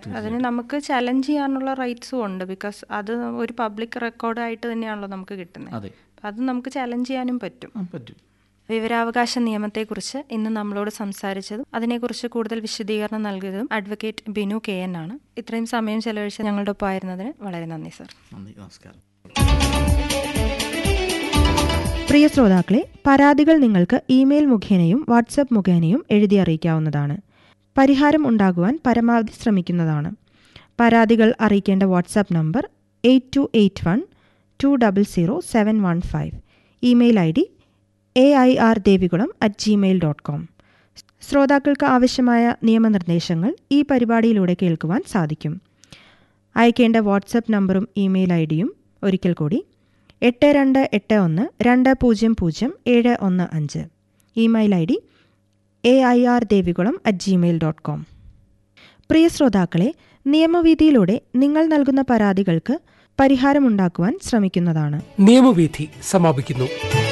അതിന് നമുക്ക് ചലഞ്ച് ചെയ്യാനുള്ള റൈറ്റ്സും ഉണ്ട് ബിക്കോസ് അത് ഒരു പബ്ലിക് റെക്കോർഡായിട്ട് തന്നെയാണല്ലോ നമുക്ക് കിട്ടുന്നത് അതെ അപ്പം അത് നമുക്ക് ചലഞ്ച് ചെയ്യാനും പറ്റും ആ പറ്റും വിവരാവകാശ നിയമത്തെക്കുറിച്ച് ഇന്ന് നമ്മളോട് സംസാരിച്ചതും അതിനെക്കുറിച്ച് കൂടുതൽ വിശദീകരണം നൽകിയതും അഡ്വക്കേറ്റ് ബിനു കെ എൻ ആണ് ഇത്രയും സമയം ചെലവഴിച്ച് ഞങ്ങളുടെ ഒപ്പം ആയിരുന്നതിന് വളരെ നന്ദി സർ നന്ദി നമസ്കാരം പ്രിയ ശ്രോതാക്കളെ പരാതികൾ നിങ്ങൾക്ക് ഇമെയിൽ മുഖേനയും വാട്സപ്പ് മുഖേനയും എഴുതി അറിയിക്കാവുന്നതാണ് പരിഹാരം ഉണ്ടാകുവാൻ പരമാവധി ശ്രമിക്കുന്നതാണ് പരാതികൾ അറിയിക്കേണ്ട WhatsApp number eight two eight one two double zero seven one five email I D A I R Devikulam at Gmail dot com ശ്രോതാക്കൾക്ക് ആവശ്യമായ നിയമനിർദ്ദേശങ്ങൾ ഈ പരിപാടിയിലൂടെ കേൾക്കുവാൻ സാധിക്കും അയക്കേണ്ട വാട്സപ്പ് നമ്പറും ഇമെയിൽ ഐ ഡിയും ഒരിക്കൽ കൂടി എട്ട് രണ്ട് എട്ട് ഒന്ന് രണ്ട് പൂജ്യം പൂജ്യം ഏഴ് ഒന്ന് അഞ്ച് email I D A I R Devikulam at Gmail dot com പ്രിയ ശ്രോതാക്കളെ നിയമവീതിയിലൂടെ നിങ്ങൾ നൽകുന്ന പരാതികൾക്ക് പരിഹാരമുണ്ടാക്കുവാൻ ശ്രമിക്കുന്നതാണ് നിയമവീഥി സമാപിക്കുന്നു